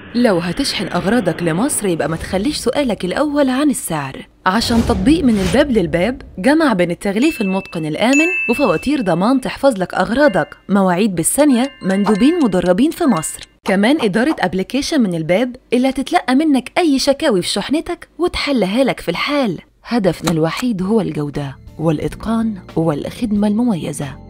لو هتشحن أغراضك لمصر يبقى ما تخليش سؤالك الأول عن السعر عشان تطبيق من الباب للباب جمع بين التغليف المتقن الآمن وفواتير ضمان تحفظ لك أغراضك مواعيد بالثانية مندوبين مدربين في مصر كمان إدارة أبليكيشن من الباب اللي هتتلقى منك أي شكاوي في شحنتك وتحلها لك في الحال هدفنا الوحيد هو الجودة والإتقان والخدمة المميزة